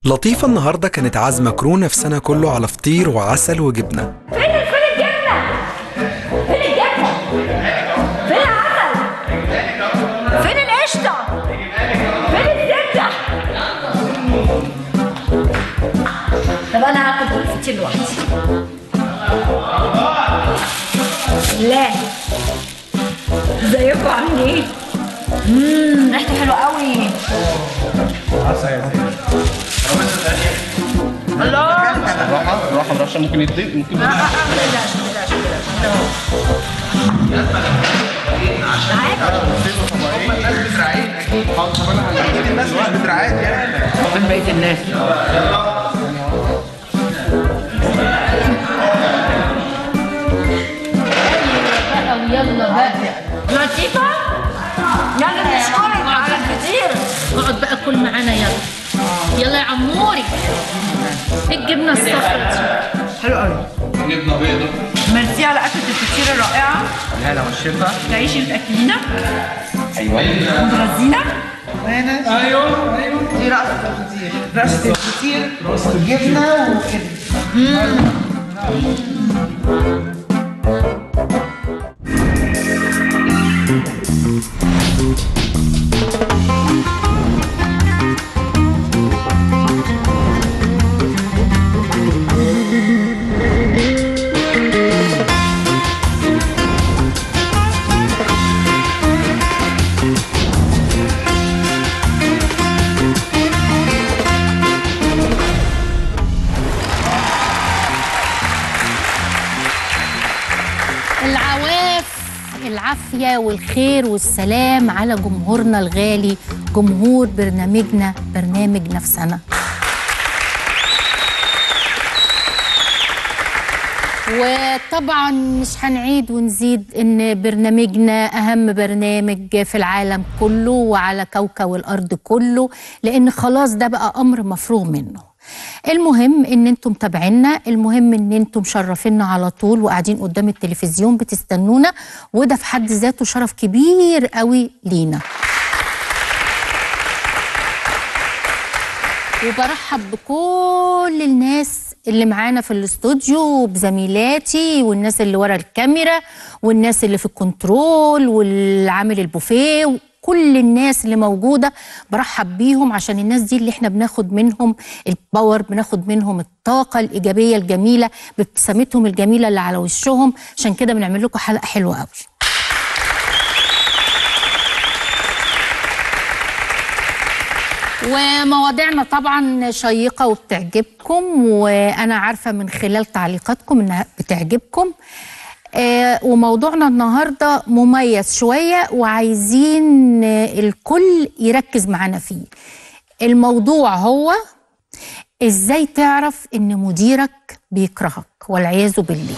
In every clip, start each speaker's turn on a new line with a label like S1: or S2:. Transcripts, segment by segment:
S1: لطيفة النهاردة كانت عازمة كرو نفسنا كله على فطير وعسل وجبنة
S2: فين فين الجبنة؟ فين الجبنة؟ فين العسل؟ فين القشطة؟ فين الزبدة؟ طب أنا هاخد الفطير لوحدي لا ازيكم عاملين ايه؟ امم ريحته حلوه قوي الله
S3: راحه راحه برشا ممكن يضيق ممكن
S2: لا لا لا ما تقلقش ما تقلقش ما تقلقش
S3: الناس مش بدراعات يعني
S4: فين بقيه الناس
S2: بقى ويلا بقى لطيفة يلا نشكرك على الفطير
S5: اقعد بقى كل معانا يلا يلا يا عموري الجبنه الصفرا دي
S4: حلو قوي
S3: جبنه بيضه
S4: ميرسي على اكله الفطير الرائعه
S3: الهلا والشفا
S4: تعيشي وتاكلينا
S3: ايوه
S4: وتغذينا ايوه ايوه دي رقصه الفطير رقصه الفطير والجبنه وكده
S5: العواف العافية والخير والسلام على جمهورنا الغالي جمهور برنامجنا برنامج نفسنا وطبعا مش هنعيد ونزيد ان برنامجنا اهم برنامج في العالم كله وعلى كوكب الارض كله لان خلاص ده بقى امر مفروغ منه المهم ان انتم متابعينا المهم ان انتم مشرفينا على طول وقاعدين قدام التلفزيون بتستنونا وده في حد ذاته شرف كبير قوي لينا وبرحب بكل الناس اللي معانا في الاستوديو وبزميلاتي والناس اللي ورا الكاميرا والناس اللي في الكنترول والعامل البوفيه وكل الناس اللي موجودة برحب بيهم عشان الناس دي اللي احنا بناخد منهم الباور بناخد منهم الطاقة الإيجابية الجميلة بابتسامتهم الجميلة اللي على وشهم عشان كده بنعمل لكم حلقة حلوة قوي ومواضيعنا طبعا شيقة وبتعجبكم وأنا عارفة من خلال تعليقاتكم إنها بتعجبكم آه وموضوعنا النهاردة مميز شوية وعايزين آه الكل يركز معانا فيه الموضوع هو إزاي تعرف إن مديرك بيكرهك والعياذ بالله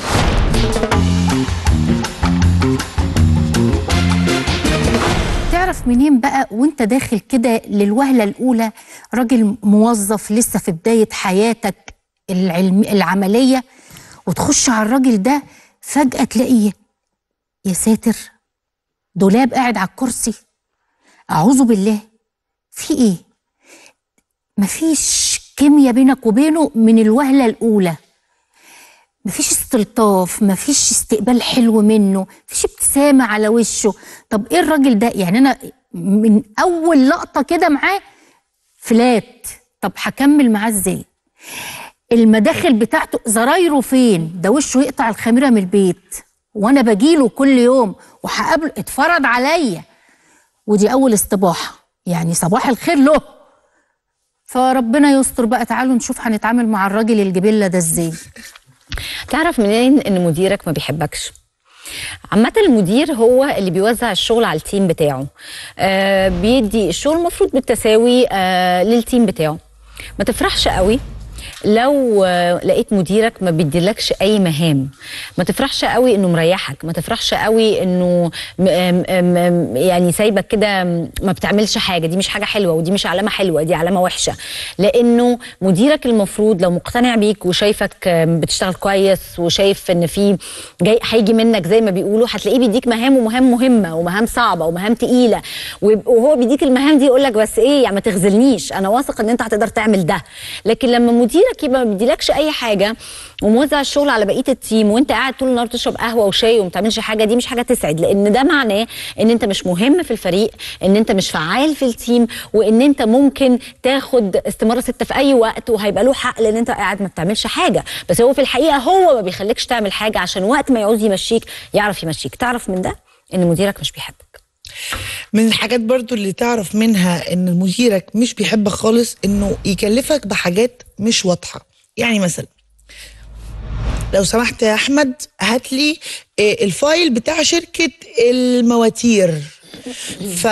S5: تعرف منين بقى وانت داخل كده للوهلة الأولى راجل موظف لسه في بداية حياتك العلم العملية وتخش على الراجل ده فجأة تلاقي يا ساتر دولاب قاعد على الكرسي أعوذ بالله في إيه؟ مفيش كيمياء بينك وبينه من الوهلة الأولى مفيش استلطاف مفيش استقبال حلو منه مفيش ابتسامة على وشه طب ايه الراجل ده يعني انا من اول لقطة كده معاه فلات طب هكمل معاه ازاي المداخل بتاعته زرايره فين ده وشه يقطع الخميرة من البيت وانا بجيله كل يوم وهقابله اتفرض عليا ودي اول استباحة يعني صباح الخير له فربنا يستر بقى تعالوا نشوف هنتعامل مع الراجل الجبلة ده ازاي
S6: تعرف منين ان مديرك ما بيحبكش عامة المدير هو اللي بيوزع الشغل على التيم بتاعه آه بيدي الشغل المفروض بالتساوي آه للتيم بتاعه ما تفرحش قوي لو آه، لقيت مديرك ما بيديلكش اي مهام ما تفرحش قوي انه مريحك ما تفرحش قوي انه م- آم- آم- آم يعني سايبك كده م- ما بتعملش حاجه دي مش حاجه حلوه ودي مش علامه حلوه دي علامه وحشه لانه مديرك المفروض لو مقتنع بيك وشايفك آم، بتشتغل كويس وشايف ان في جاي هيجي منك زي ما بيقولوا هتلاقيه بيديك مهام ومهام مهمه ومهام صعبه ومهام تقيله ويب- وهو بيديك المهام دي يقول لك بس ايه يعني ما تخذلنيش انا واثق ان انت هتقدر تعمل ده لكن لما مديرك يبقى ما بيديلكش اي حاجه وموزع الشغل على بقيه التيم وانت قاعد طول النهار تشرب قهوه وشاي وما بتعملش حاجه دي مش حاجه تسعد لان ده معناه ان انت مش مهم في الفريق ان انت مش فعال في التيم وان انت ممكن تاخد استماره سته في اي وقت وهيبقى له حق لان انت قاعد ما بتعملش حاجه بس هو في الحقيقه هو ما بيخليكش تعمل حاجه عشان وقت ما يعوز يمشيك يعرف يمشيك تعرف من ده ان مديرك مش بيحبك
S4: من الحاجات برضو اللي تعرف منها ان مديرك مش بيحبك خالص انه يكلفك بحاجات مش واضحه يعني مثلا لو سمحت يا احمد هات لي آه، الفايل بتاع شركه المواتير ف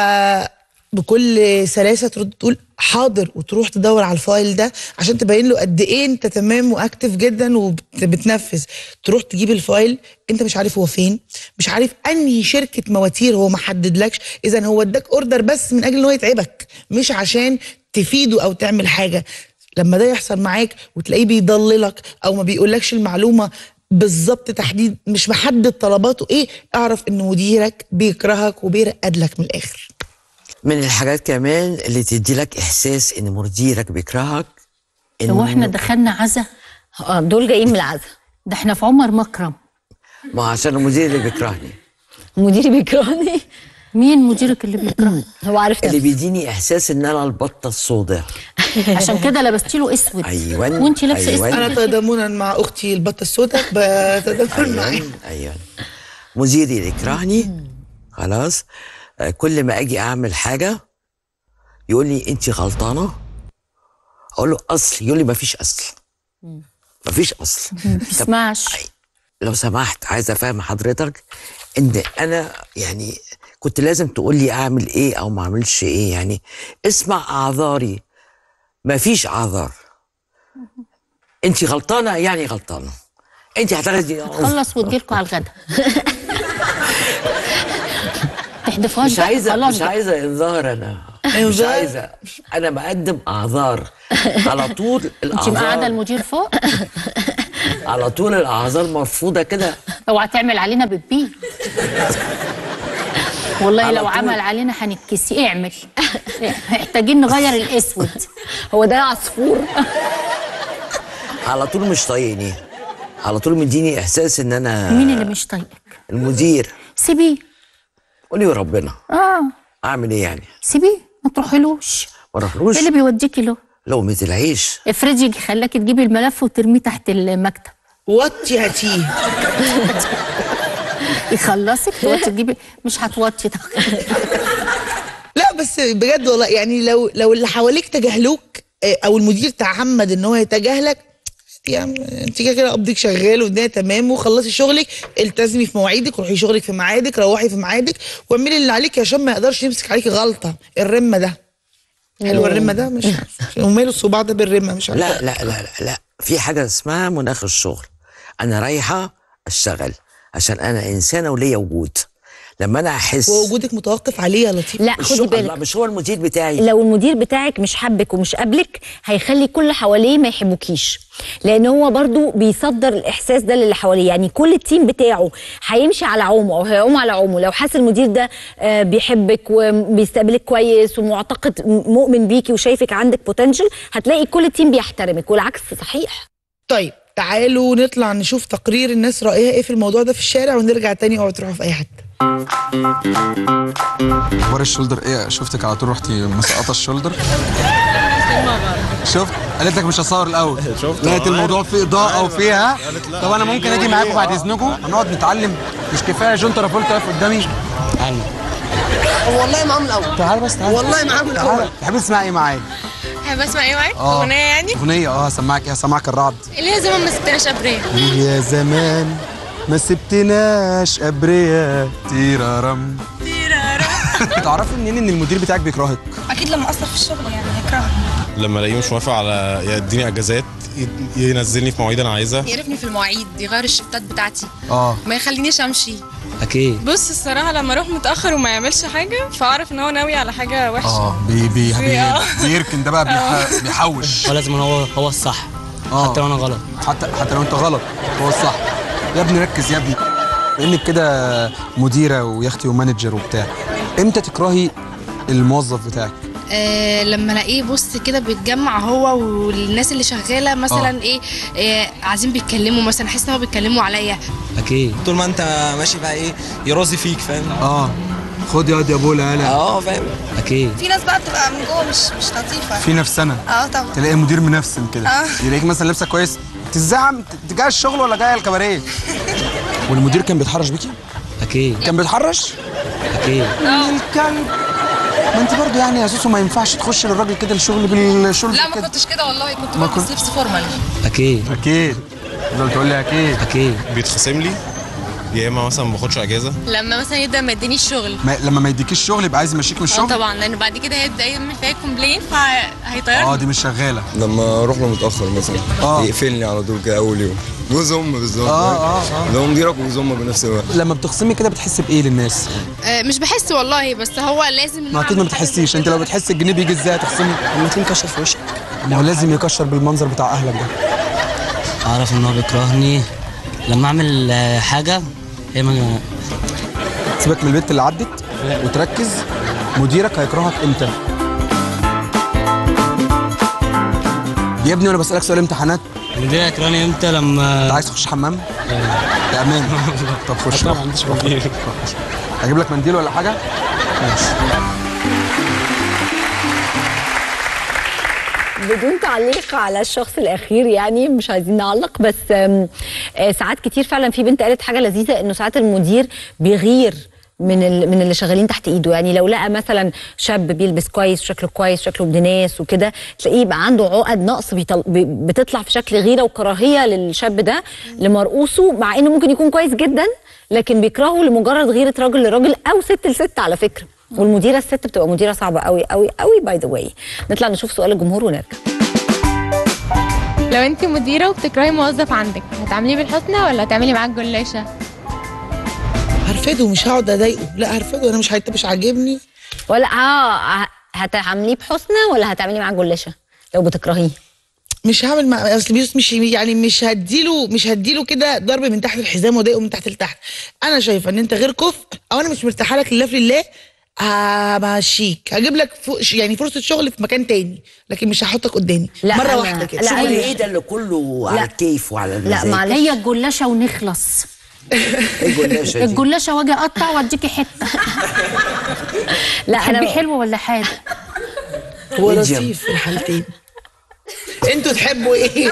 S4: بكل سلاسه ترد تقول حاضر وتروح تدور على الفايل ده عشان تبين له قد ايه انت تمام واكتف جدا وبتنفذ تروح تجيب الفايل انت مش عارف هو فين مش عارف انهي شركه مواتير هو ما حددلكش اذا هو اداك اوردر بس من اجل ان هو يتعبك مش عشان تفيده او تعمل حاجه لما ده يحصل معاك وتلاقيه بيضللك او ما بيقولكش المعلومه بالظبط تحديد مش محدد طلباته ايه اعرف ان مديرك بيكرهك وبيرقد لك من الاخر
S7: من الحاجات كمان اللي تدي لك احساس ان مديرك بيكرهك
S5: هو احنا دخلنا عزا
S6: آه، دول جايين من العزا
S5: ده احنا في عمر مكرم
S7: ما عشان المدير اللي بيكرهني
S6: مديري بيكرهني
S5: مين مديرك اللي بيكرهك
S6: هو عارف
S7: اللي
S6: نفسه
S7: بيديني احساس ان انا البطه السوداء
S5: عشان كده لبستي له اسود
S7: أيوان،
S5: وانت لابسه
S7: أيوان.
S5: اسود
S4: انا تضامنا مع اختي البطه السوداء بتضامن معاها
S7: ايوه ايوه مديري اللي يكرهني خلاص آه، كل ما اجي اعمل حاجه يقول لي انت غلطانه اقول له اصل يقول لي ما فيش اصل ما فيش اصل
S5: ما بتسمعش
S7: لو سمحت عايز افهم حضرتك ان انا يعني كنت لازم تقول لي اعمل ايه او ما اعملش ايه يعني اسمع اعذاري ما فيش اعذار انت غلطانه يعني غلطانه انت هتاخدي
S5: خلص وتجيلكوا على الغدا تحدفهاش
S7: مش
S5: بقى،
S7: عايزه
S5: خلاص
S7: مش
S5: بقى.
S7: عايزه انذار انا مش
S4: إنذار؟
S7: عايزه انا بقدم اعذار على طول
S5: انت مقعده
S7: الاعذار
S5: المدير فوق
S7: على طول الاعذار مرفوضه كده
S5: اوعى تعمل علينا بتبي والله
S7: على
S5: لو
S7: طول.
S5: عمل علينا هنتكسي اعمل محتاجين نغير الاسود
S6: هو ده عصفور
S7: على طول مش طايقني على طول مديني احساس ان انا
S5: مين اللي مش طايقك
S7: المدير
S5: سيبيه
S7: قولي يا ربنا
S5: اه
S7: اعمل ايه يعني
S5: سيبيه ما تروحلوش
S7: ما اروحلوش
S5: ايه اللي بيوديكي له
S7: لقمه العيش
S5: افرضي خلاكي تجيبي الملف وترميه تحت المكتب
S4: وطي هاتيه
S5: يخلصك توطي تجيبي مش هتوطي ده.
S4: لا بس بجد والله يعني لو لو اللي حواليك تجاهلوك آه، او المدير تعمد ان هو يتجاهلك يا عم انت كده كده قبضك شغال والدنيا تمام وخلصي شغلك التزمي في مواعيدك روحي شغلك في ميعادك روحي في ميعادك واعملي اللي عليك عشان ما يقدرش يمسك عليكي غلطه الرمه ده حلو الرمه ده مش عارفه وماله الصباع ده بالرمه مش عارفه
S7: لا لا لا لا, لا. في حاجه اسمها مناخ الشغل انا رايحه اشتغل عشان انا انسانه وليا وجود لما انا احس
S4: ووجودك متوقف عليه يا لطيف
S6: لا
S7: مش
S6: خدي
S7: هو- الله،
S6: بالك
S7: مش هو المدير بتاعي
S6: لو المدير بتاعك مش حبك ومش قابلك هيخلي كل اللي حواليه ما يحبوكيش لان هو برضو بيصدر الاحساس ده للي حواليه يعني كل التيم بتاعه هيمشي على عومه او هيعوم على عومه لو حاسس المدير ده آه، بيحبك وبيستقبلك كويس ومعتقد مؤمن بيكي وشايفك عندك بوتنشال هتلاقي كل التيم بيحترمك والعكس صحيح
S4: طيب تعالوا نطلع نشوف تقرير الناس رايها ايه في الموضوع ده في الشارع ونرجع تاني اوعوا تروحوا في اي حته
S8: اخبار الشولدر ايه شفتك على طول رحتي مسقطه الشولدر شفت قالت لك مش هصور الاول شفت لقيت الموضوع فيه اضاءه وفيها طب انا ممكن اجي معاكم بعد اذنكم هنقعد نتعلم مش كفايه جون ترافولتا واقف قدامي تعالى
S9: والله معاهم الاول
S8: تعالى بس تعالى
S9: والله معاهم الاول
S8: تعالى تحبي تسمعي ايه معايا
S9: هبقى اسمع ايه معاك؟
S8: اه
S9: اغنيه يعني؟
S8: اغنيه اه هسمعك ايه هسمعك الرعد
S9: اللي هي زمان ما سبتناش ابريه
S8: يا زمان ما سبتناش ابرياء تيرارم تعرفي منين ان المدير بتاعك بيكرهك
S9: اكيد لما اثر في الشغل يعني هيكرهك
S10: لما الاقيه مش موافق على يديني اجازات ي- ينزلني في مواعيد انا عايزها
S9: يعرفني في المواعيد يغير الشفتات بتاعتي
S8: اه
S9: ما يخلينيش امشي
S8: اكيد
S9: بص الصراحه لما اروح متاخر وما يعملش حاجه فاعرف ان هو ناوي على حاجه وحشه
S8: اه بي بي بي
S9: آه.
S8: بيركن ده بقى بيح- بيحوش
S11: ولازم هو هو الصح
S8: اه
S11: حتى لو انا غلط
S8: حتى حتى لو انت غلط هو الصح يا ابني ركز يا ابني انك كده مديره ويا اختي ومانجر وبتاع امتى تكرهي الموظف بتاعك
S9: آه لما الاقيه بص كده بيتجمع هو والناس اللي شغاله مثلا
S8: آه.
S9: ايه آه عايزين بيتكلموا مثلا احس ان هو بيتكلموا عليا
S11: اكيد
S12: طول ما انت ماشي بقى ايه يرازي فيك فاهم
S8: اه خد ياض يا بولا هلا
S12: اه فاهم
S11: اكيد
S13: في ناس بقى بتبقى من جوه مش مش لطيفه
S8: في نفسنا
S13: اه طبعا
S8: تلاقي مدير منفسن كده
S13: آه.
S8: يلاقيك مثلا لابسك كويس انت ازاي عم انت جاي الشغل ولا جاي الكباريه والمدير كان بيتحرش بيكي
S11: اكيد
S8: كان بيتحرش
S11: اكيد
S8: من الكلب ما انت برضه يعني يا سوسو ما ينفعش تخش للراجل كده الشغل بالشغل
S9: لا ما كنتش كده والله كنت
S8: ما
S9: بلبس
S8: كنت-
S9: لبس فورمال
S11: اكيد
S8: اكيد تفضل تقول لي اكيد
S11: اكيد
S10: بيتخصم لي يا اما مثلا ما باخدش اجازه
S9: لما مثلا يبدا ما يدينيش الشغل
S8: ما لما ما يديكيش شغل يبقى عايز يمشيك من
S9: اه
S8: الشغل
S9: طبعا لان بعد كده هيبدا يعمل فيا كومبلين فهيطيرني
S8: اه دي مش شغاله
S14: لما اروح له متاخر مثلا
S8: آه.
S14: يقفلني على طول كده اول يوم جوز ام بالظبط
S8: اه اه اه
S14: ده هو مديرك وجوز ام بنفس الوقت
S8: لما بتخصمي كده بتحسي بايه للناس؟
S9: آه مش بحس والله بس هو لازم
S8: ما اكيد ما بتحسيش انت لو بتحسي الجنيه بيجي ازاي هتخصمي؟
S12: لما تلاقيه مكشر في وشك
S8: ما هو لازم يكشر بالمنظر بتاع اهلك ده
S11: اعرف ان هو بيكرهني لما اعمل آه، حاجه هي ما
S8: سيبك من البت اللي عدت وتركز مديرك هيكرهك امتى؟ يا ابني وانا بسالك سؤال امتحانات
S11: المدير هيكرهني امتى
S8: انت
S11: لما
S8: عايز تخش حمام؟ بامان طب خش
S11: ما عنديش مدير
S8: اجيب لك منديل ولا حاجه؟ ماشي
S6: بدون تعليق على الشخص الاخير يعني مش عايزين نعلق بس آم، آه، ساعات كتير فعلا في بنت قالت حاجه لذيذه انه ساعات المدير بيغير من ال- من اللي شغالين تحت ايده يعني لو لقى مثلا شاب بيلبس كويس شكله كويس شكله ابن ناس وكده تلاقيه يبقى عنده عقد نقص بيطل... بي- بتطلع في شكل غيره وكراهيه للشاب ده لمرؤوسه مع انه ممكن يكون كويس جدا لكن بيكرهه لمجرد غيره راجل لراجل او ست لست على فكره والمديره الست بتبقى مديره صعبه قوي قوي قوي باي ذا واي نطلع نشوف سؤال الجمهور ونرجع
S15: لو انت مديره وبتكرهي موظف عندك هتعمليه بالحسنى ولا هتعملي معاه الجلاشه
S4: هرفده مش هقعد اضايقه لا هرفده انا مش هيت- مش عاجبني
S6: ولا اه هتعمليه بحسنى ولا هتعمليه معاه جلاشه لو بتكرهيه
S4: مش هعمل مع اصل بيوس مش يعني مش هديله مش هديله كده ضرب من تحت الحزام واضايقه من تحت لتحت انا شايفه ان انت غير كفء او انا مش مرتاحه لك لله في لله همشيك هجيب لك فوق يعني فرصه شغل في مكان تاني لكن مش هحطك قدامي
S5: لا،
S4: مره
S5: أنا-
S4: واحده كده
S5: لا،
S7: شغل
S5: أيوة.
S7: ايه ده اللي كله على
S5: لا.
S7: الكيف وعلى
S5: لا
S7: المزاج
S5: معلش هي الجلاشه ونخلص
S7: ايه الجلاشه دي؟
S5: الجلاشه واجي اقطع واديكي حته
S6: لا
S5: تحبي
S6: أنا-
S5: حلو ولا حادق
S4: هو
S7: Medium.
S4: لطيف في الحالتين انتوا تحبوا ايه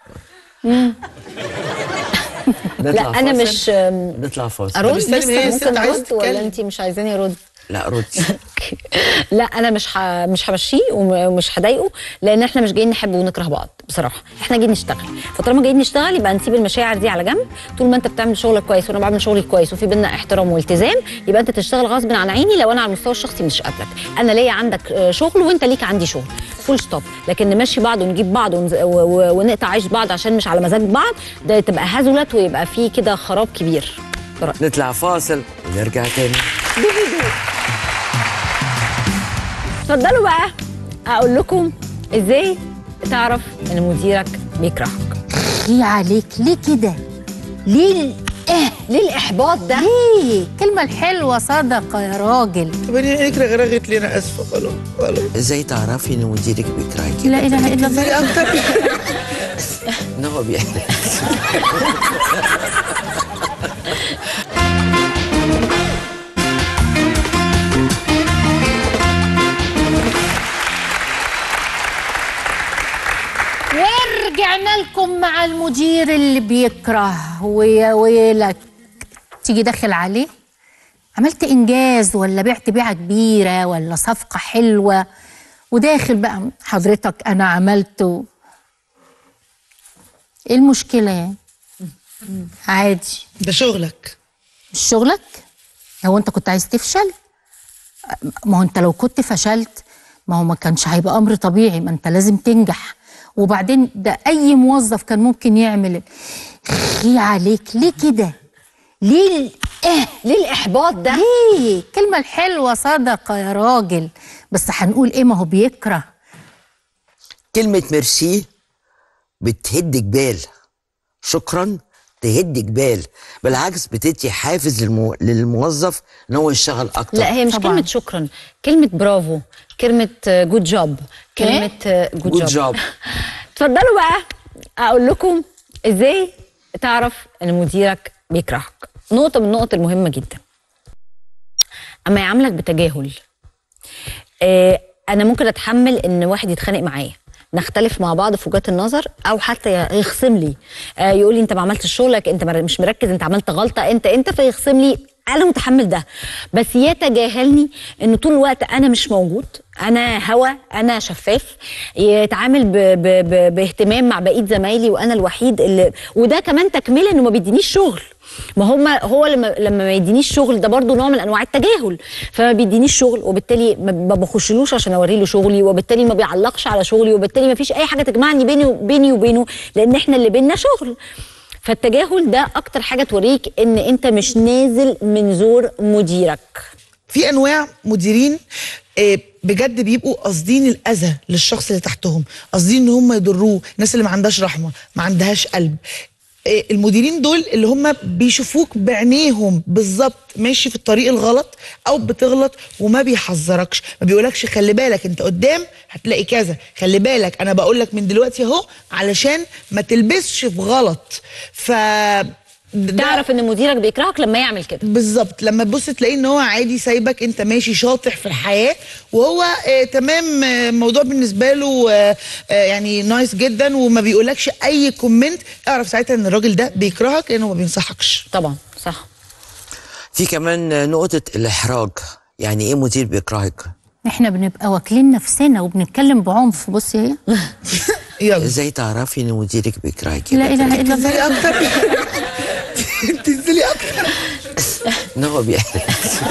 S7: نطلع
S6: لا انا
S7: فاصل؟
S6: مش آم،
S7: نطلع فاصل
S6: ارد
S4: بستني
S6: لسه
S4: هي الست
S6: ممكن
S4: عايزة
S6: ارد ولا
S4: تتكلم.
S6: انت مش عايزاني ارد
S7: لا رد
S6: لا انا مش ح... مش همشيه وم- ومش هضايقه لان احنا مش جايين نحب ونكره بعض بصراحه احنا جايين نشتغل فطالما جايين نشتغل يبقى نسيب المشاعر دي على جنب طول ما انت بتعمل شغلك كويس وانا بعمل شغلي كويس وفي بينا احترام والتزام يبقى انت تشتغل غصب عن عيني لو انا على المستوى الشخصي مش قابلك انا ليا عندك آه، شغل وانت ليك عندي شغل فول ستوب لكن نمشي بعض ونجيب بعض ونز... و... و... ونقطع عيش بعض عشان مش على مزاج بعض ده تبقى هزلت ويبقى فيه كده خراب كبير برأيي.
S7: نطلع فاصل ونرجع تاني
S6: اتفضلوا بقى اقول لكم ازاي تعرف ان مديرك بيكرهك
S5: ليه عليك ليه كده ليه ال-
S6: ايه ليه الاحباط ده
S5: ليه الكلمه الحلوه صدقه يا راجل
S4: طب انا ليك رغرغت لي انا اسفه خلاص خلاص
S7: ازاي تعرفي ان مديرك بيكرهك
S5: لا اله الا
S4: زي
S5: الله
S4: اكتر
S7: ان هو بيعمل
S5: ورجعنا لكم مع المدير اللي بيكره ويا ويلك تيجي داخل عليه عملت انجاز ولا بعت بيعه كبيره ولا صفقه حلوه وداخل بقى حضرتك انا عملت و- ايه المشكله يعني عادي
S4: ده شغلك
S5: مش شغلك هو انت كنت عايز تفشل ما هو انت لو كنت فشلت ما هو ما كانش هيبقى امر طبيعي ما انت لازم تنجح وبعدين ده اي موظف كان ممكن يعمل خي عليك ليه كده ليه ال- اه
S6: ليه الاحباط ده
S5: ليه الكلمه الحلوه صدقه يا راجل بس هنقول ايه ما هو بيكره
S7: كلمة ميرسي بتهد جبال شكرا تهد جبال بالعكس بتدي حافز للمو... للموظف ان هو يشتغل اكتر
S6: لا هي مش
S5: طبعاً.
S6: كلمه شكرا كلمه برافو كلمه جود جوب كلمه جود
S7: Good
S6: جوب
S7: job.
S6: اتفضلوا بقى اقول لكم ازاي تعرف ان مديرك بيكرهك نقطه من النقط المهمه جدا اما يعاملك بتجاهل آه، انا ممكن اتحمل ان واحد يتخانق معايا نختلف مع بعض في وجهات النظر او حتى يخصم لي آه، يقول لي انت ما عملتش شغلك انت مر- مش مركز انت عملت غلطه انت انت فيخصم لي انا متحمل ده بس يتجاهلني ان طول الوقت انا مش موجود انا هوا انا شفاف يتعامل ب ب ب باهتمام مع بقيه زمايلي وانا الوحيد اللي وده كمان تكمله انه ما بيدينيش شغل ما هم هو لما لما ما يدينيش شغل ده برضو نوع من انواع التجاهل فما بيدينيش شغل وبالتالي ما ما بخشلوش عشان اوري له شغلي وبالتالي ما بيعلقش على شغلي وبالتالي ما فيش اي حاجه تجمعني بيني بيني وبينه لان احنا اللي بينا شغل فالتجاهل ده اكتر حاجه توريك ان انت مش نازل من زور مديرك
S4: في انواع مديرين آه، بجد بيبقوا قاصدين الاذى للشخص اللي تحتهم قاصدين ان هم يضروه الناس اللي ما عندهاش رحمه ما عندهاش قلب آه، المديرين دول اللي هم بيشوفوك بعينيهم بالظبط ماشي في الطريق الغلط او بتغلط وما بيحذركش ما بيقولكش خلي بالك انت قدام هتلاقي كذا خلي بالك انا بقول لك من دلوقتي اهو علشان ما تلبسش في غلط ف
S6: تعرف ان مديرك بيكرهك لما يعمل كده
S4: بالظبط لما تبص تلاقيه ان هو عادي سايبك انت ماشي شاطح في الحياه وهو آه تمام آه، الموضوع بالنسبه له آه آه يعني نايس جدا وما بيقولكش اي كومنت اعرف ساعتها ان الراجل ده بيكرهك لانه ما بينصحكش
S6: طبعا صح
S7: في كمان نقطة الإحراج يعني إيه مدير بيكرهك؟
S5: احنا بنبقى واكلين نفسنا وبنتكلم بعنف بصي هي
S4: يلا
S7: ازاي تعرفي ان مديرك بيكرهك
S5: لا اله الا
S4: تنزلي
S5: الله
S4: اكتر تنزلي اكتر
S7: ان هو بيحرج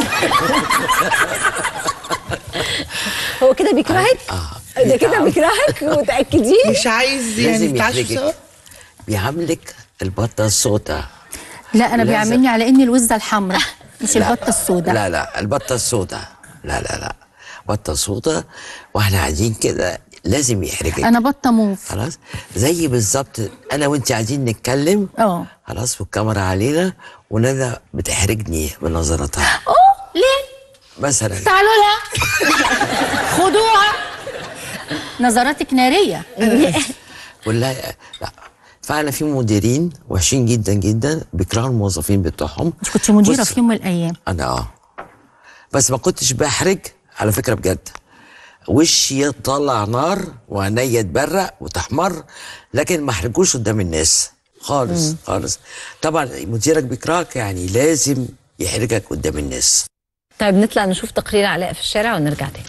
S6: هو كده بيكرهك ده كده بيكرهك متاكدين
S4: مش عايز يعني
S7: لازم
S4: تتعشوا سوا
S7: يحرجك بيعاملك البطة السوداء
S5: لا انا
S7: لازم.
S5: بيعملني على اني الوزه الحمراء مش البطه السوداء
S7: لا لا البطة السوداء لا لا لا بطة سوداء واحنا قاعدين كده لازم يحرجك
S5: انا بطه موف
S7: خلاص زي بالظبط انا وانت قاعدين نتكلم
S5: اه
S7: خلاص والكاميرا علينا وندى بتحرجني بنظراتها
S5: اوه ليه
S7: مثلا
S5: تعالوا لها خدوها نظراتك ناريه
S7: ولا لا فعلا في مديرين وحشين جدا جدا بيكرهوا الموظفين بتوعهم
S5: مش كنت مديره
S7: بص،
S5: في يوم من الايام
S7: انا اه بس ما كنتش بحرج على فكره بجد وشي يطلع نار وعينيا تبرق وتحمر لكن ما احرجوش قدام الناس خالص
S6: مم.
S7: خالص طبعا مديرك بيكرهك يعني لازم يحرجك قدام الناس
S6: طيب نطلع نشوف تقرير علاء في الشارع ونرجع تاني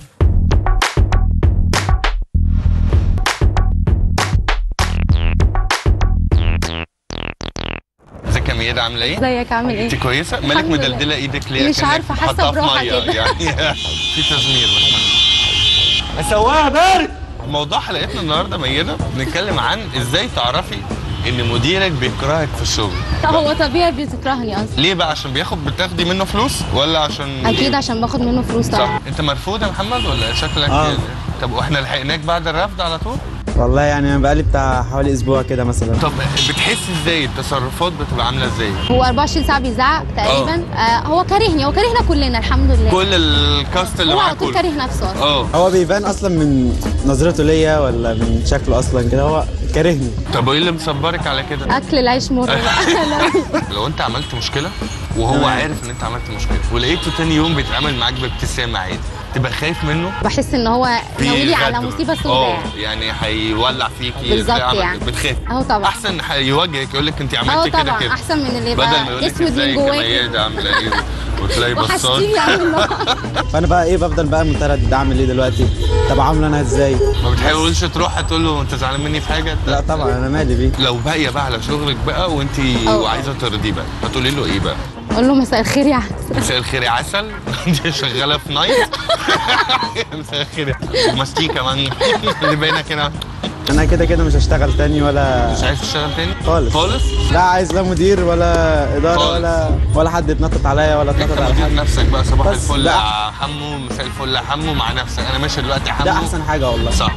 S16: ازيك يا ميادة عامله ايه؟
S15: ازيك عامل ايه؟
S16: انت كويسه؟ مالك
S15: الحمد لله.
S16: مدلدله ايدك ليه؟
S15: مش
S16: كأنك
S15: عارفة، حاسة
S16: حاطاها في
S15: براحة
S16: مية
S15: كده.
S16: يعني في تزمير بس السواقه بارد موضوع حلقتنا النهارده ميادة بنتكلم عن ازاي تعرفي ان مديرك بيكرهك في الشغل
S15: هو طبيعي بتكرهني اصلا
S16: ليه بقى عشان بياخد بتاخدي منه فلوس ولا عشان
S15: اكيد عشان باخد منه فلوس
S16: صح
S15: طبعا
S16: انت مرفوض يا محمد ولا شكلك
S8: آه.
S16: طب واحنا لحقناك بعد الرفض على طول
S8: والله يعني انا بقالي بتاع حوالي اسبوع كده مثلا
S16: طب بتحس ازاي التصرفات بتبقى عامله ازاي
S15: هو 24 ساعه بيزعق تقريبا آه هو كارهني هو كارهنا كلنا الحمد لله
S16: كل الكاست اللي
S15: هو
S16: معاه
S15: على طول
S16: كله
S15: كاره نفسه اصلا
S16: اه
S8: هو بيبان اصلا من نظرته ليا ولا من شكله اصلا كده هو كارهني
S16: طب وايه اللي مصبرك على كده
S15: اكل العيش مر بقى
S16: لو انت عملت مشكله وهو
S8: تمام.
S16: عارف ان انت عملت مشكله ولقيته تاني يوم بيتعامل معاك بابتسامه عادي تبقى خايف منه
S15: بحس ان هو
S16: في
S15: ناويلي على
S16: غدر.
S15: مصيبه
S16: اه
S15: سوداء
S16: يعني هيولع فيكي
S15: بالظبط
S16: ازاي عمل-
S15: يعني.
S16: بتخاف
S15: اهو طبعا
S16: احسن يواجهك يقول لك انت
S15: اه
S16: عملتي كده
S15: طبعا
S16: كده
S15: احسن من اللي
S16: بدل ما
S15: يبقى
S16: يقول لك
S15: اسود من
S16: ازيك يا
S15: جواك
S16: ميادة عامله ايه وتلاقي بصات
S15: وحشتيني يا عم
S8: فانا بقى ايه بفضل بقى متردد اعمل ايه دلوقتي طب عامله انا ازاي
S16: ما بتحاولش تروح تقول له انت زعلان مني في حاجه
S8: لا طبعا انا مالي بيه
S16: لو باقيه بقى على شغلك بقى وانت
S15: اه.
S16: وعايزه ترضيه بقى هتقولي له ايه بقى
S15: اقول له مساء الخير يا عسل
S16: مساء الخير يا عسل دي شغاله في نايت مساء الخير يا وماستيكا مان اللي باينه كده
S17: انا كده كده مش هشتغل تاني ولا
S16: مش عايز تشتغل تاني
S17: خالص
S16: خالص
S17: لا عايز لا مدير ولا اداره
S16: خالص.
S17: ولا ولا حد يتنطط عليا ولا
S16: انت
S17: يتنطط على
S16: مدير
S17: حد
S16: نفسك بقى صباح
S17: بس
S16: الفل
S17: ده
S16: يا حمو مساء الفل يا حمو مع نفسك انا ماشي دلوقتي يا حمو
S17: ده احسن حاجه والله
S16: صح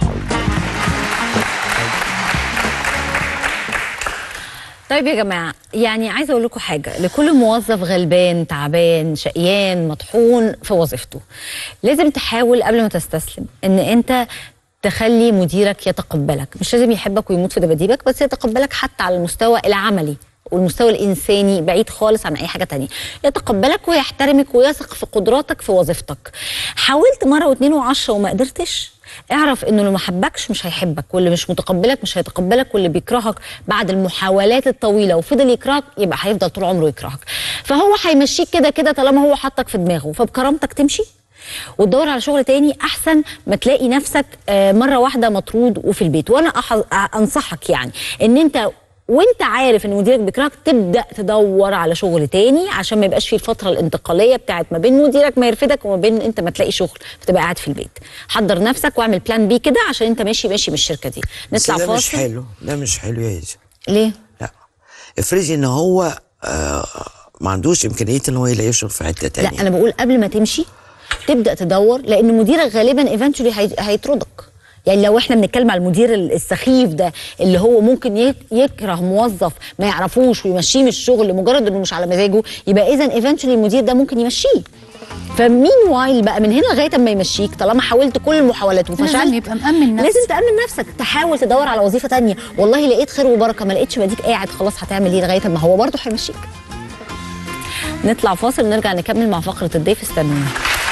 S6: طيب يا جماعه يعني عايزه اقول لكم حاجه لكل موظف غلبان تعبان شقيان مطحون في وظيفته لازم تحاول قبل ما تستسلم ان انت تخلي مديرك يتقبلك مش لازم يحبك ويموت في دباديبك بس يتقبلك حتى على المستوى العملي والمستوى الانساني بعيد خالص عن اي حاجه تانية يتقبلك ويحترمك ويثق في قدراتك في وظيفتك حاولت مره واثنين وعشرة وما قدرتش اعرف انه اللي ما حبكش مش هيحبك واللي مش متقبلك مش هيتقبلك واللي بيكرهك بعد المحاولات الطويله وفضل يكرهك يبقى هيفضل طول عمره يكرهك فهو هيمشيك كده كده طالما هو حطك في دماغه فبكرامتك تمشي وتدور على شغل تاني احسن ما تلاقي نفسك آه، مره واحده مطرود وفي البيت وانا أح- انصحك يعني ان انت وانت عارف ان مديرك بيكرهك تبدا تدور على شغل تاني عشان ما يبقاش في الفتره الانتقاليه بتاعت ما بين مديرك ما يرفدك وما بين انت ما تلاقي شغل فتبقى قاعد في البيت حضر نفسك واعمل بلان بي كده عشان انت ماشي ماشي من الشركه دي
S7: بس
S6: نطلع
S7: ده مش
S6: فاصل
S7: حلو ده مش حلو يا هيجا
S6: ليه
S7: افرضي ان هو آه ما عندوش امكانيه ان هو يلاقي شغل في حته تانية
S6: لا انا بقول قبل ما تمشي تبدا تدور لان مديرك غالبا ايفنتشولي هيطردك يعني لو احنا بنتكلم على المدير السخيف ده اللي هو ممكن يك- يكره موظف ما يعرفوش ويمشيه من الشغل لمجرد انه مش على مزاجه يبقى اذا ايفنتشولي المدير ده ممكن يمشيه فمين وايل بقى من هنا لغايه اما يمشيك طالما حاولت كل المحاولات وفشلت
S5: لازم يبقى مأمن نفسك.
S6: لازم تأمن نفسك تحاول تدور على وظيفه تانية والله لقيت خير وبركه ما لقيتش بديك قاعد خلاص هتعمل ايه لغايه ما هو برضه هيمشيك نطلع فاصل نرجع نكمل مع فقره الضيف استنونا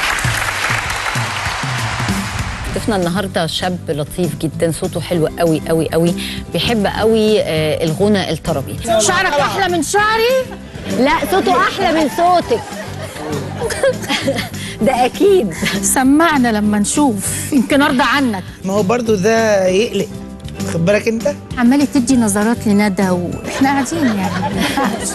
S6: ضيفنا النهارده شاب لطيف جدا صوته حلو قوي قوي قوي بيحب قوي آه الغنى الطربي
S5: شعرك احلى من شعري
S6: لا صوته احلى من صوتك ده اكيد
S5: سمعنا لما نشوف يمكن ارضى عنك
S4: ما هو برضو ده يقلق خد بالك انت
S5: عماله تدي نظرات لندى واحنا قاعدين يعني ما ينفعش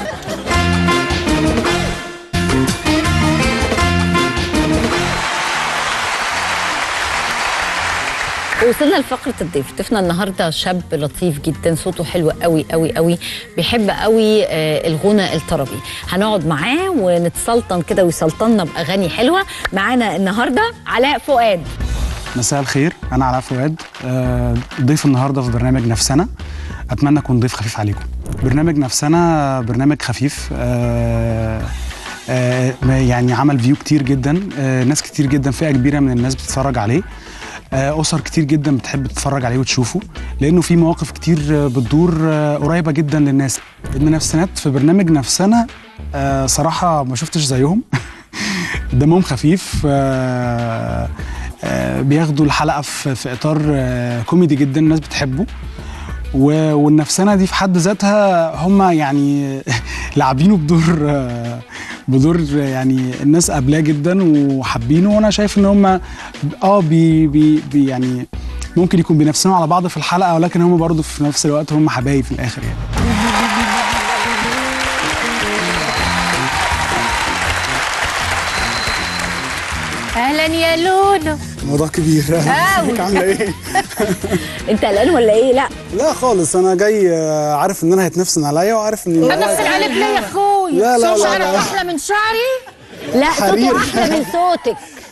S6: وصلنا لفقرة الضيف ضيفنا النهارده شاب لطيف جدا صوته حلو قوي قوي قوي بيحب قوي آه الغنى الطربي هنقعد معاه ونتسلطن كده ويسلطنا بأغاني حلوة معانا النهارده علاء فؤاد
S18: مساء الخير انا علاء فؤاد آه، ضيف النهارده في برنامج نفسنا اتمنى اكون ضيف خفيف عليكم برنامج نفسنا برنامج خفيف آه، آه، ما يعني عمل فيو كتير جدا آه، ناس كتير جدا فئه كبيره من الناس بتتفرج عليه آه، اسر كتير جدا بتحب تتفرج عليه وتشوفه لانه في مواقف كتير آه، بتدور آه، قريبه جدا للناس المنافسات في برنامج نفسنا آه، صراحه ما شفتش زيهم دمهم خفيف آه، آه، بياخدوا الحلقه في في اطار آه، كوميدي جدا الناس بتحبه و- والنفسنه دي في حد ذاتها هم يعني لاعبينه بدور آه، بدور يعني الناس قابلاه جدا وحابينه وانا شايف ان هم اه بي بي بي يعني ممكن يكون بينافسوا على بعض في الحلقه ولكن هم برضه في نفس الوقت هم حبايب في الاخر يعني
S5: اهلا يا لولو
S18: موضوع كبير
S5: أوي.
S18: ازيك عامله ايه؟
S6: انت قلقان ولا ايه؟ لا
S18: لا خالص انا جاي آه، عارف ان انا هيتنفسن عليا وعارف ان
S5: انفسن عليك ليه يا اخوي
S18: لا، لا، لا،
S5: شعرك
S18: لا.
S5: احلى من شعري
S6: لا
S18: حرير.
S6: صوته احلى من صوتك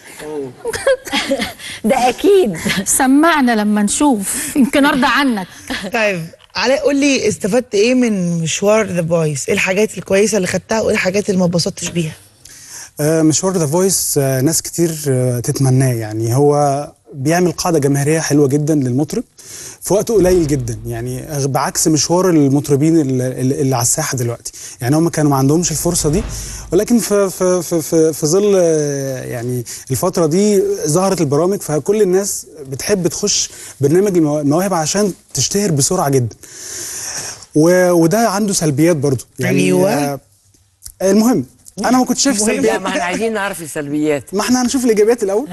S6: ده اكيد
S5: سمعنا لما نشوف يمكن ارضى عنك
S4: طيب علاء قول لي استفدت ايه من مشوار ذا فويس ايه الحاجات الكويسه اللي خدتها وايه الحاجات اللي ما اتبسطتش بيها
S18: آه، مشوار ذا فويس ناس كتير آه، تتمناه يعني هو بيعمل قاعده جماهيريه حلوه جدا للمطرب في وقت قليل جدا يعني بعكس مشوار المطربين اللي, اللي على الساحه دلوقتي يعني هم كانوا ما عندهمش الفرصه دي ولكن في في في في, في ظل آه، يعني الفتره دي ظهرت البرامج فكل الناس بتحب تخش برنامج الموا- المواهب عشان تشتهر بسرعه جدا و- وده عنده سلبيات برضو يعني
S7: أيوة.
S18: آه، المهم انا ما كنتش شايف
S7: المهم.
S18: سلبيات
S7: لا ما احنا عايزين نعرف السلبيات
S18: ما احنا هنشوف الايجابيات الاول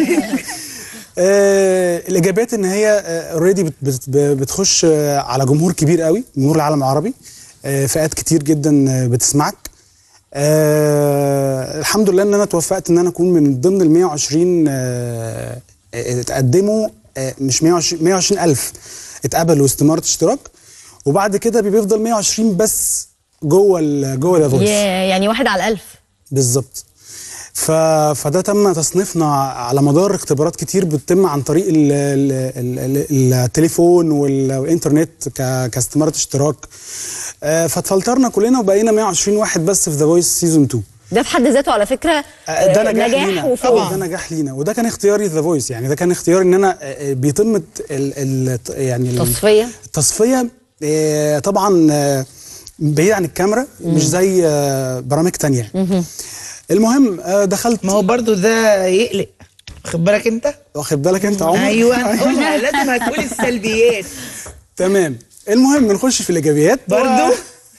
S18: آه الايجابيات ان هي اوريدي بت بت بتخش آه على جمهور كبير قوي جمهور العالم العربي آه فئات كتير جدا آه، بتسمعك آه الحمد لله ان انا توفقت ان انا اكون من ضمن ال 120 آه آه، اتقدموا آه مش 120 120 الف اتقبلوا استماره اشتراك وبعد كده بيفضل 120 بس جوه ال جوه ذا
S6: ياه، يعني واحد على الألف
S18: بالظبط ف... فده تم تصنيفنا على مدار اختبارات كتير بتتم عن طريق ال... ال... ال... ال... التليفون وال... والانترنت ك... كاستمارة اشتراك آه، فاتفلترنا كلنا وبقينا 120 واحد بس في ذا فويس سيزون 2
S6: ده في حد ذاته على فكرة
S18: آه، ده
S6: آه،
S18: نجاح,
S6: نجاح
S18: لينا
S6: وفوز
S18: ده نجاح لينا وده كان اختياري ذا فويس يعني ده كان اختياري ان انا آه، بيتم ال... ال... يعني ال-
S6: تصفية
S18: التصفيه آه، طبعا آه، بعيد عن الكاميرا مش زي آه، برامج تانية المهم آه، دخلت
S4: ما هو برضو ده يقلق واخد بالك انت
S18: واخد بالك انت عمر
S4: ايوه قلنا لازم هتقول السلبيات
S18: تمام المهم نخش في الايجابيات
S4: برضو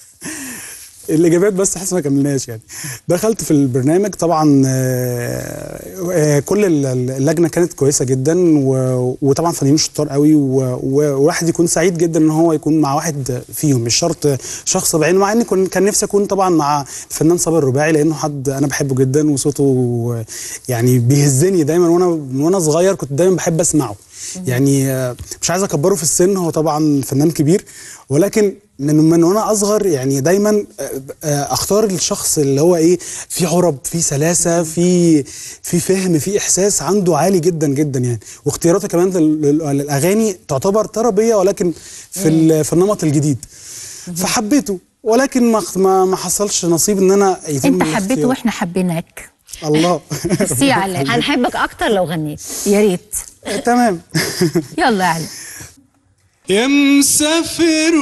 S18: الاجابات بس حاسس ما كملناش يعني دخلت في البرنامج طبعا آه، آه، كل ال- اللجنه كانت كويسه جدا و- وطبعا فنانين شطار قوي و- و- وواحد يكون سعيد جدا ان هو يكون مع واحد فيهم مش شرط شخص بعينه مع اني كن- كان نفسي اكون طبعا مع الفنان صابر الرباعي لانه حد انا بحبه جدا وصوته يعني بيهزني دايما وانا من وانا صغير كنت دايما بحب اسمعه يعني آه، مش عايز اكبره في السن هو طبعا فنان كبير ولكن من من وانا اصغر يعني دايما آه، آه، اختار الشخص اللي هو ايه في عرب في سلاسه في في فهم في احساس عنده عالي جدا جدا يعني واختياراته كمان لل- لل- للاغاني تعتبر طربيه ولكن في ال- في النمط الجديد فحبيته ولكن ما ما ما حصلش نصيب ان انا يتم
S5: انت حبيته
S18: الاختيار.
S5: واحنا حبيناك
S18: الله
S5: ميرسي يا علاء
S6: هنحبك أكتر لو غنيت
S5: يا ريت
S18: تمام
S5: يلا يا علاء
S19: يا مسافر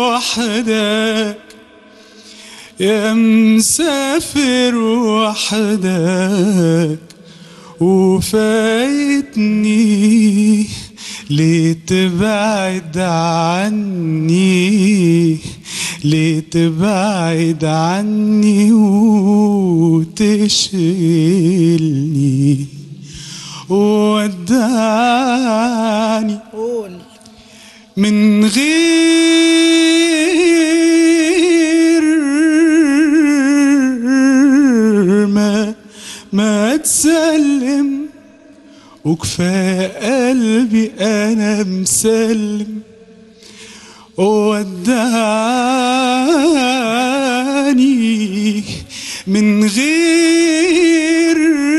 S19: وحدك يا مسافر وحدك وفايتني ليه تبعد عني ليه تبعد عني وتشغلني ودعني من غير ما ما تسلم وكفاية قلبي أنا مسلم ودعني من غير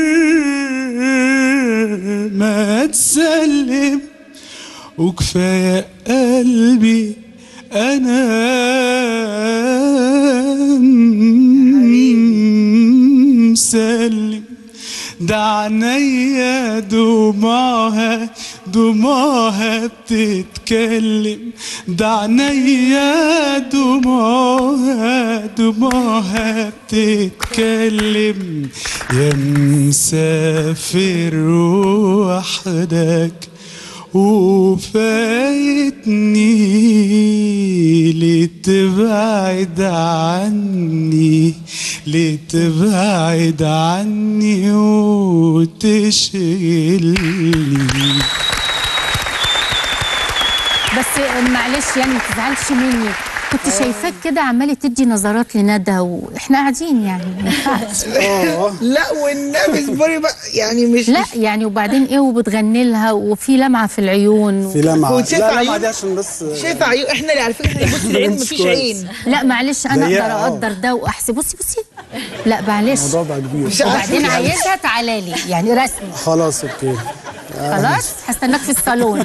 S19: ما تسلم وكفاية قلبي أنا مسلم ده عينيا دموعها دموعها بتتكلم ده عينيا دموعها دموعها بتتكلم يا مسافر وحدك وفايتني لتبعد عني لتبعد عني وتشغلني
S5: بس معلش يعني ما تزعلش مني كنت شايفاك كده عمالة تدي نظرات لندى واحنا قاعدين يعني ما ينفعش
S4: لا والنبي اصبري بقى يعني مش
S5: لا يعني وبعدين ايه وبتغني لها وفي لمعه في العيون
S18: في لمعه
S4: وشايفة
S18: لا لمعه
S4: عيون؟
S18: دي عشان بس
S4: شايفه عيون احنا اللي على فكره احنا بص العين
S18: مش
S4: مفيش
S18: كويس.
S4: عين
S5: لا معلش انا
S18: ضيقة،
S5: اقدر
S18: آه.
S5: اقدر ده واحسب بصي بصي لا معلش
S18: الموضوع بقى كبير
S5: وبعدين عايزها تعالى لي يعني رسمي
S18: خلاص اوكي
S5: خلاص هستناك في الصالون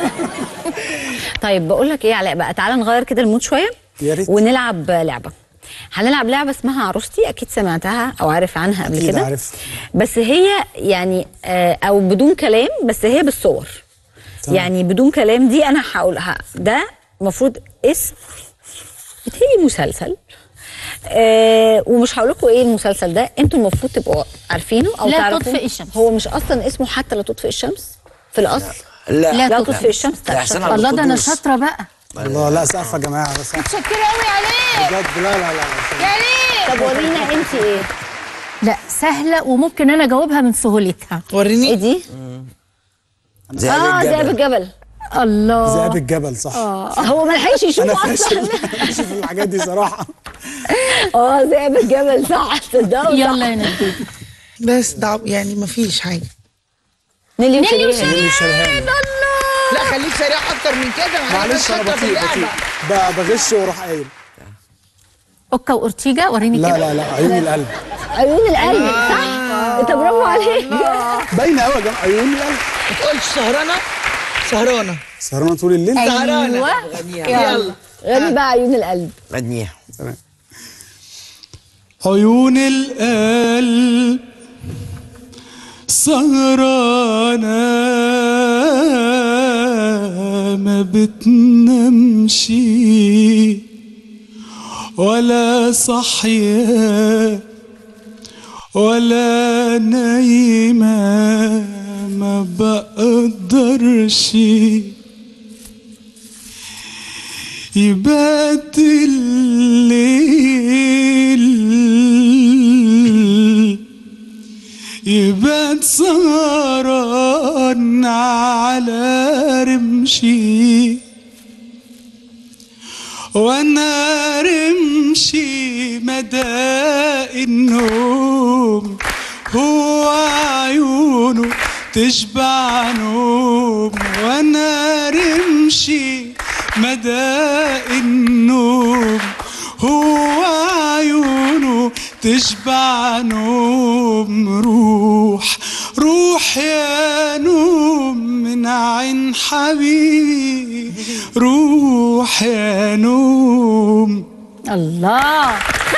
S6: طيب بقول لك ايه يا علاء بقى تعالى نغير كده المود شويه
S18: يا ريت
S6: ونلعب لعبه هنلعب لعبه اسمها عروستي اكيد سمعتها او عارف عنها قبل
S18: اكيد
S6: كده
S18: عارف
S6: بس هي يعني آه، او بدون كلام بس هي بالصور
S18: تمام.
S6: يعني بدون كلام دي انا هقولها ده المفروض اسم بتهيألي مسلسل آه ومش هقول لكم ايه المسلسل ده انتوا المفروض تبقوا عارفينه او
S5: لا
S6: تعرفوا
S5: تطفئ الشمس.
S6: هو مش اصلا اسمه حتى لا تطفئ الشمس في الاصل
S7: لا
S5: لا
S6: لا
S5: تطفئ
S6: تطفئ الشمس
S7: لا، أحسن على
S5: الله ده انا
S7: القدوس.
S5: شاطره بقى
S18: الله لا سقف يا جماعه بس
S5: متشكره قوي عليك
S18: بجد لا لا لا
S5: يا ريت
S6: طب ورينا انت ايه
S5: لا سهله وممكن انا اجاوبها من سهولتها
S4: وريني
S6: ايه دي
S7: ذئاب
S6: اه ذئاب
S7: الجبل
S6: الجبل
S5: الله
S18: ذئاب الجبل صح
S6: هو ما لحقش
S18: انا
S6: يشوفه
S18: فاشل
S6: اصلا
S18: فاشل في الحاجات دي صراحه
S6: اه ذئب الجبل صح تصدقوا
S5: يلا يا نديد
S4: بس ده يعني مفيش حاجه
S6: نيلي
S5: نيلي
S6: وشريهان
S5: وشريهان.
S19: نيلي وشريهان
S4: لا خليك سريع اكتر من كده ما أنا
S19: معلش انا
S4: شاطرة في
S19: بطيء
S4: اللعبة.
S19: بطيء ب- بغش واروح قايل
S5: اوكا واورتيجا وريني
S19: لا
S5: كده
S19: لا لا عيون القلب
S6: عيون القلب صح انت برافو عليك
S19: باينه قوي يا جماعه عيون القلب
S4: ما تقولش سهرانه سهرانه
S19: سهرانه طول الليل
S4: سهرانه يلا
S6: غني بقى عيون القلب
S7: غنيها
S19: عيون القلب سهرانة ما بتنامش ولا صحية ولا نايمة ما بقدرش يبات الليل يبات سهران على رمشي وانا رمشي مدى النوم هو عيونه تشبع نوم وانا رمشي مدى النوم هو عيونه تشبع نوم روح روح يا نوم من عين حبيبي روح يا نوم
S5: الله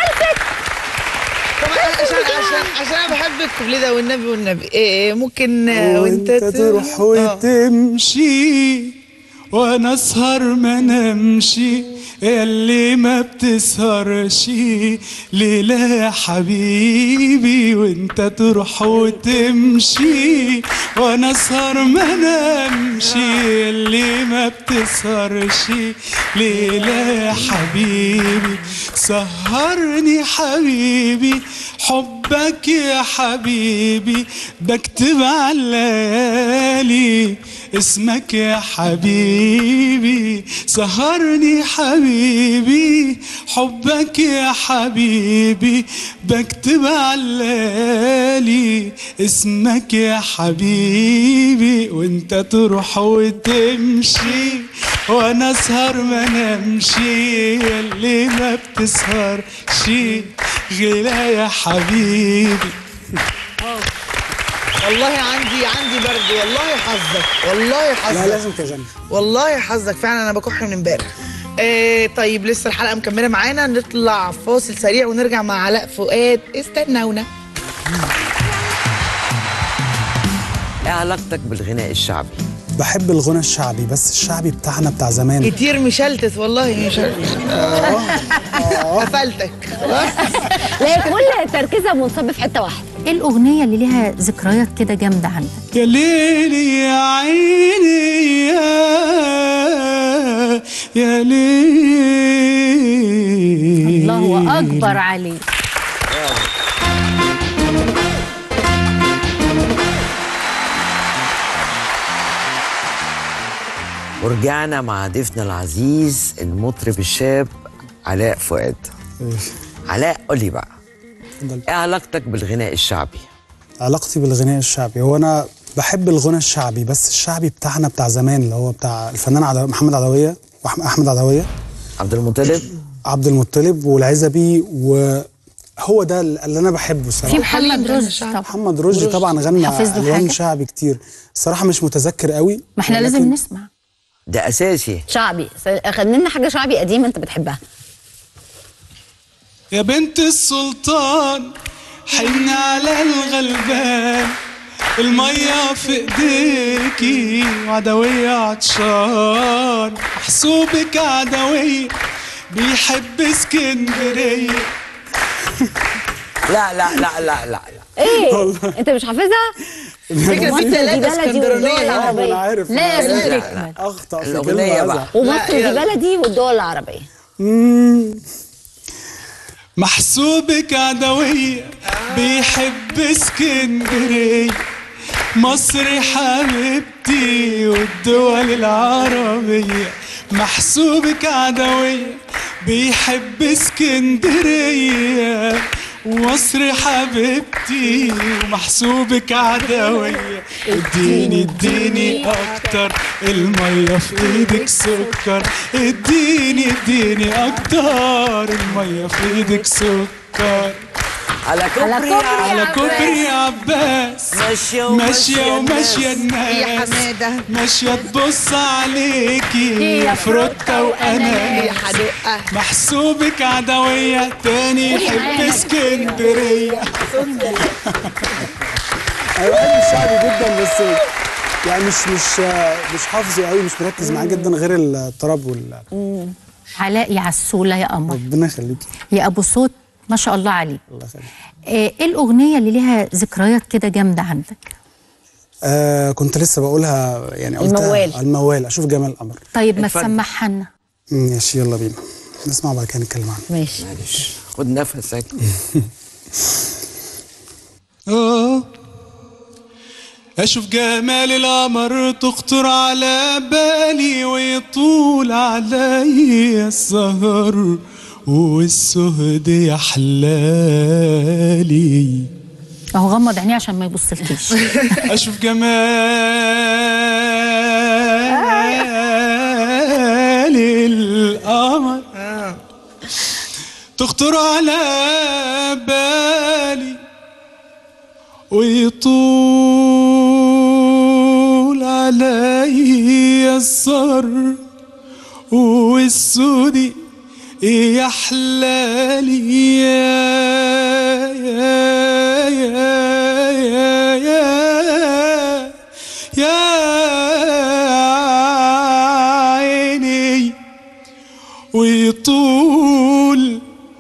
S4: طب عشان عشان عشان انا بحب الكوبليه ده والنبي والنبي إيه ممكن آه، وانت
S19: وانت تروح وتمشي وانا اسهر ما نمشي اللي ما بتسهرش ليلة يا حبيبي وانت تروح وتمشي وانا اسهر ما نمشي اللي ما بتسهرش ليلة يا حبيبي سهرني حبيبي حبك يا حبيبي بكتب على الليالي اسمك يا حبيبي سهرني حبيبي حبك يا حبيبي بكتب على الليالي اسمك يا حبيبي وانت تروح وتمشي وانا اسهر ما نمشي اللي ما بتسهرش غلا يا حبيبي
S4: والله عندي عندي برد والله حظك والله حظك
S19: لا لازم تغني
S4: والله حظك فعلا انا بكح من امبارح آه طيب لسه الحلقه مكمله معانا نطلع فاصل سريع ونرجع مع علاء فؤاد استنونا
S7: ايه علاقتك بالغناء الشعبي
S18: بحب الغنى الشعبي بس الشعبي بتاعنا بتاع زمان
S4: كتير مشلتت والله مشلتت قفلتك خلاص
S6: لا كل تركيزها منصب في حته واحده
S5: ايه الاغنيه اللي ليها ذكريات كده جامده عندك
S19: يا ليلي يا عيني يا يا ليل
S5: الله اكبر عليك
S7: ورجعنا مع ضيفنا العزيز المطرب الشاب علاء فؤاد علاء قول لي بقى ايه علاقتك بالغناء الشعبي
S18: علاقتي بالغناء الشعبي هو انا بحب الغنى الشعبي بس الشعبي بتاعنا بتاع زمان اللي هو بتاع الفنان عدو... محمد عدويه واحمد عدويه
S7: عبد المطلب
S18: عبد المطلب والعزبي وهو ده اللي انا بحبه الصراحه
S5: في محمد رشدي طبعا
S18: محمد رشدي طبعا غنى
S5: حافظ له
S18: الوان
S5: حاجة؟
S18: شعبي كتير الصراحه مش متذكر قوي
S5: ما احنا
S18: ولكن
S5: لازم نسمع
S7: ده اساسي
S6: شعبي غني لنا حاجه شعبي قديمه انت بتحبها
S19: يا بنت السلطان حن على الغلبان المية في ايديكي وعدوية عطشان محسوبك عدوية بيحب اسكندرية
S7: لا لا لا لا لا
S6: ايه انت مش حافظها
S4: فكرة
S6: مصر
S4: في
S6: دي
S4: ثلاثة
S6: بلدي
S4: اسكندرانية
S6: والدول
S4: أنا
S6: العربية
S18: عارف
S5: لازم
S7: لا، لا.
S5: تكمل
S18: اخطا في
S7: الأغنية
S18: كلمه
S7: بقى.
S18: بقى
S6: ومصر دي بلدي والدول العربيه
S19: محسوبك عدوية بيحب اسكندرية مصر حبيبتي والدول العربية محسوبك عدوية بيحب اسكندرية ومصر حبيبتي ومحسوبك عدوية اديني اديني اكتر المية في ايدك سكر اديني اديني اكتر المية في ايدك سكر
S7: على
S19: كوبري على كوبري عباس
S7: ماشية
S19: ماشية وماشية الناس
S4: يا حمادة
S19: ماشية تبص عليكي
S4: يا
S19: يا فروتة وأنا
S4: يا حدقة
S19: محسوبك عدوية تاني يحب اسكندرية
S18: انا بحب الشعبي جدا بس يعني مش مش مش حافظه قوي مش مركز معاه جدا غير الطرب وال
S5: علاء يا عسولة يا قمر
S18: ربنا يخليكي
S5: يا ابو صوت ما شاء الله عليك
S18: الله يخليك
S5: آه، ايه الاغنيه اللي ليها ذكريات كده جامده عندك
S18: آه كنت لسه بقولها يعني قلتها
S5: الموال.
S18: الموال اشوف جمال القمر
S5: طيب ما
S7: اتفضل.
S5: تسمعها لنا
S18: ماشي يلا بينا نسمع وبعد كده نتكلم عنه
S6: ماشي
S7: معلش خد نفسك
S19: آه. أشوف جمال القمر تخطر على بالي ويطول علي السهر والسهد يا حلالي
S5: اهو غمض عينيه عشان ما يبصلكيش
S19: أشوف جمال القمر تخطر على بالي ويطول علي السر والسودي يا حلالي يا يا يا يا يا يا عيني ويطول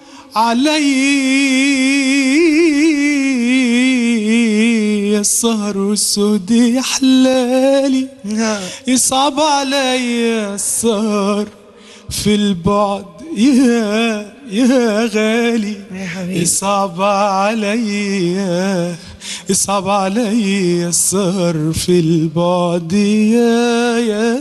S19: علي السهر والسود يا حلالي يصعب علي السهر في البعد يا يا غالي
S4: يا حبيبي.
S19: يصعب علي يصعب علي السهر في البعد يا يا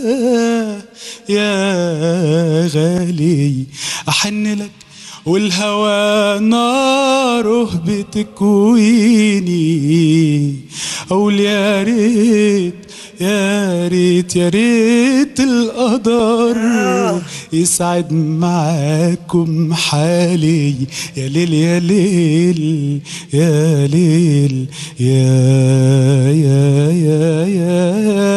S19: يا غالي أحن لك والهوى ناره بتكويني أقول يا ريت يا ريت يا ريت القدر يسعد معاكم حالي يا ليل يا ليل يا ليل يا يا يا يا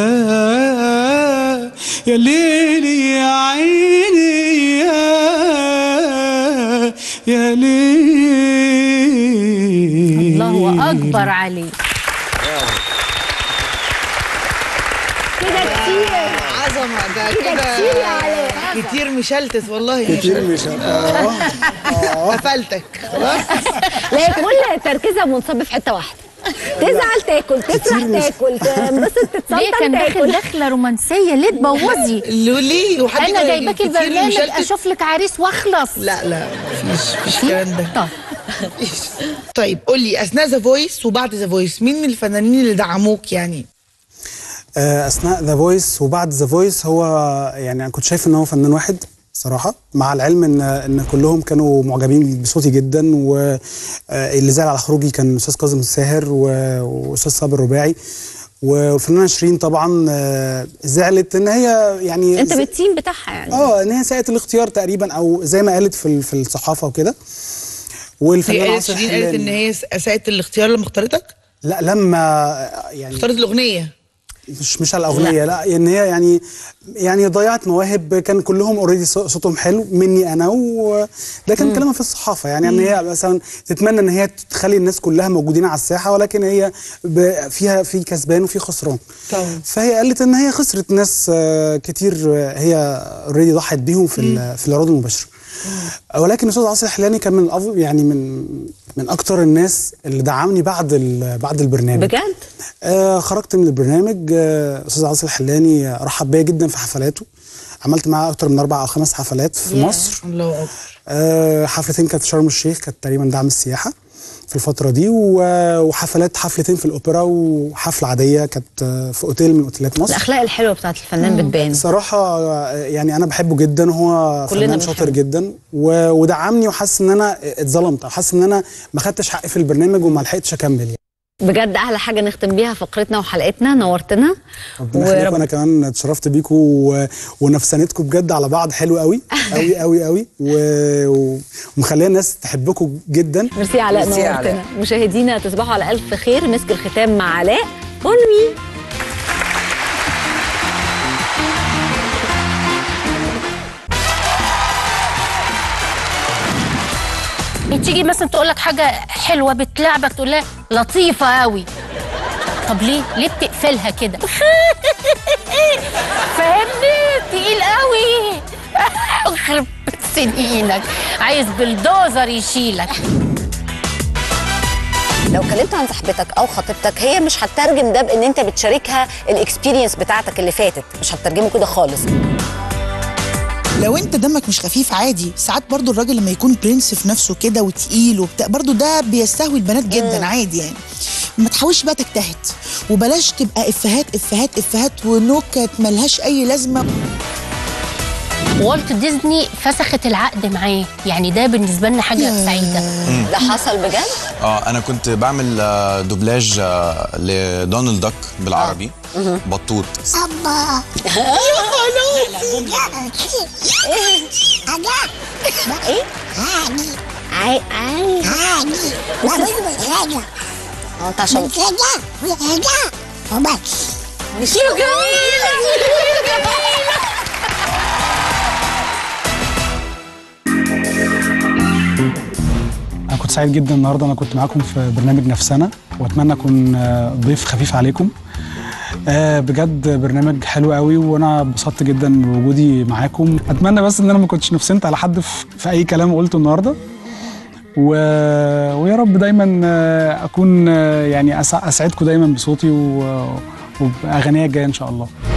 S19: يا ليل يا عيني يا يا ليل
S5: الله اكبر عليك
S4: كده كتير عظمة ده
S5: كده
S4: كده
S5: كتير يا علاء.
S4: كتير مشلتت والله
S18: كتير مشلتت.
S4: قفلتك خلاص
S6: لا كل تركيزها منصب في حته واحده تزعل تاكل تفرح تاكل تنبسط
S5: ليه
S6: تتسلطن
S5: كان داخل
S6: تاكل
S5: دخله رومانسيه ليه تبوظي
S4: ليه وحد
S5: انا
S4: كده
S5: جايباكي
S4: كتير
S5: البرنامج
S4: مشلتت.
S5: اشوف لك عريس واخلص
S4: لا لا مفيش مفيش الكلام ده
S5: طب
S4: طيب قول لي اثناء ذا فويس وبعد ذا فويس مين من الفنانين اللي دعموك يعني
S18: آه، اثناء ذا فويس وبعد ذا فويس هو يعني انا كنت شايف ان هو فنان واحد صراحه مع العلم ان ان كلهم كانوا معجبين بصوتي جدا واللي زعل على خروجي كان استاذ كاظم الساهر و- واستاذ صابر الرباعي وفنانه شيرين طبعا آه، زعلت ان هي يعني
S6: انت
S18: ز-
S6: بالتيم بتاعها يعني
S18: اه ان هي ساءت الاختيار تقريبا او زي ما قالت في ال- في الصحافه وكده
S4: هي
S18: والفنان
S4: قالت
S18: عاصر
S4: شيرين قالت ان
S18: حلاني
S4: هي اساءت الاختيار لما اختارتك
S18: لا لما يعني
S4: اختارت الاغنيه
S18: مش مش على الاغنيه لا, ان هي يعني يعني ضيعت مواهب كان كلهم اوريدي صوتهم حلو مني انا وده كان كلامها في الصحافه يعني ان هي مثلا تتمنى ان هي تخلي الناس كلها موجودين على الساحه ولكن هي ب- فيها في كسبان وفي خسران
S4: طبعا
S18: فهي قالت ان هي خسرت ناس آه، كتير آه، هي اوريدي ضحت بيهم في ال- في العروض المباشره ولكن الاستاذ عاصر الحلاني كان من أفضل يعني من من اكتر الناس اللي دعمني بعد ال- بعد البرنامج
S6: بجد
S18: آه خرجت من البرنامج آه، استاذ عاصر الحلاني آه، رحب بيا جدا في حفلاته عملت معاه اكتر من اربع او خمس حفلات في
S4: ياه،
S18: مصر
S4: الله اكبر
S18: آه حفلتين كانت في شرم الشيخ كانت تقريبا دعم السياحه في الفتره دي و- وحفلات حفلتين في الاوبرا وحفله عاديه كانت آه، في اوتيل من اوتيلات مصر
S6: الاخلاق الحلوه بتاعت الفنان بتبان
S18: صراحة آه، يعني أنا بحبه جدا وهو
S6: كلنا
S18: فنان
S6: بنحبه.
S18: شاطر جدا و- ودعمني وحاسس إن أنا اتظلمت حاسس إن أنا ما خدتش حقي في البرنامج وما لحقتش أكمل يعني
S6: بجد احلى حاجه نختم بيها فقرتنا وحلقتنا نورتنا
S18: ربنا يخليك وانا كمان اتشرفت بيكم و... ونفسانتكم بجد على بعض حلو قوي قوي قوي قوي و... و- ومخليه الناس تحبكم جدا
S6: ميرسي علاء
S18: ميرسي يا
S6: نورتنا مشاهدينا تصبحوا على الف خير مسك الختام مع علاء بونوي
S5: تيجي مثلا تقول لك حاجه حلوه بتلعبك تقول لها لطيفه قوي طب ليه ليه بتقفلها كده فاهمني تقيل قوي يخرب بيت سنينك عايز بلدوزر يشيلك
S20: لو كلمت عن صاحبتك او خطيبتك هي مش هتترجم ده بان انت بتشاركها الاكسبيرينس بتاعتك اللي فاتت مش هتترجمه كده خالص
S4: لو انت دمك مش خفيف عادي ساعات برضو الراجل لما يكون برنس في نفسه كده وتقيل وبتاع برضو ده بيستهوي البنات جدا عادي يعني ما تحاولش بقى تجتهد وبلاش تبقى افيهات افيهات افيهات ونكت ملهاش اي لازمه
S5: والت ديزني فسخت العقد معاه يعني ده بالنسبه لنا حاجه سعيده
S20: ده حصل بجد
S21: اه انا كنت بعمل آه، دوبلاج آه، لدونالد داك بالعربي بطوط
S22: الله
S20: ايه عاي عاي
S22: عادي
S20: اه انت عشان
S22: وبس
S20: مش
S18: أنا كنت سعيد جدا النهاردة أنا كنت معاكم في برنامج نفسنا وأتمنى أكون آه، ضيف خفيف عليكم آه، بجد برنامج حلو قوي وانا اتبسطت جدا بوجودي معاكم اتمنى بس ان انا ما كنتش نفسنت على حد في, في اي كلام قلته النهارده و... ويا رب دايما آه، اكون آه، يعني أسع- اسعدكم دايما بصوتي و... وباغانيا الجايه ان شاء الله